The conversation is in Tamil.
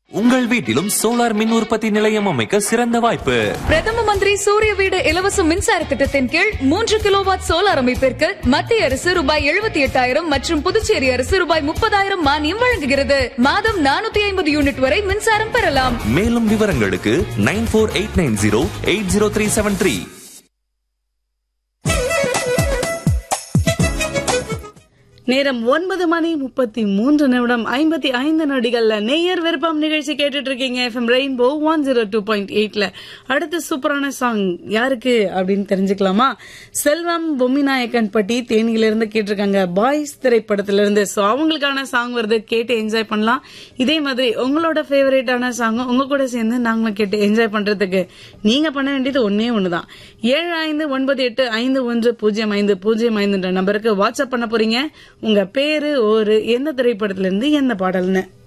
உங்கள் வீட்டிலும் சோலார் மின் உற்பத்தி நிலையம் அமைக்க சிறந்த வாய்ப்பு பிரதம மந்திரி சூரிய வீடு இலவச மின்சார திட்டத்தின் கீழ் மூன்று கிலோவாட் சோலார் அமைப்பிற்கு மத்திய அரசு ரூபாய் எழுபத்தி எட்டாயிரம் மற்றும் புதுச்சேரி அரசு ரூபாய் முப்பதாயிரம் மானியம் வழங்குகிறது மாதம் நானூத்தி ஐம்பது யூனிட் வரை மின்சாரம் பெறலாம் மேலும் விவரங்களுக்கு nine four eight nine zero eight zero three seven three நேரம் ஒன்பது மணி முப்பத்தி மூன்று நிமிடம் ஐம்பத்தி ஐந்து நொடிகள்ல நேயர் விருப்பம் நிகழ்ச்சி கேட்டுட்டு இருக்கீங்க FM Rainbow one zero two point எயிட்ல அடுத்த சூப்பரான சாங் யாருக்கு அப்படின்னு தெரிஞ்சுக்கலாமா செல்வம் பொம்மிநாயக்கன் பட்டி தேனியிலிருந்து கேட்டிருக்காங்க பாய்ஸ் திரைப்படத்துல இருந்து ஸோ அவங்களுக்கான சாங் வருது கேட்டு என்ஜாய் பண்ணலாம் இதே மாதிரி உங்களோட ஃபேவரேட்டான சாங் உங்க கூட சேர்ந்து நாங்களும் கேட்டு என்ஜாய் பண்றதுக்கு நீங்க பண்ண வேண்டியது ஒன்னே ஒண்ணுதான் ஏழு ஐந்து ஒன்பது எட்டு ஐந்து ஒன்று பூஜ்ஜியம் ஐந்து பூஜ்ஜியம் ஐந்துன்ற நம்பருக்கு வாட்ஸ்அப் பண்ண போறீங்க உங்க பேரு ஒரு எந்த திரைப்படத்துல இருந்து எந்த பாடல்னு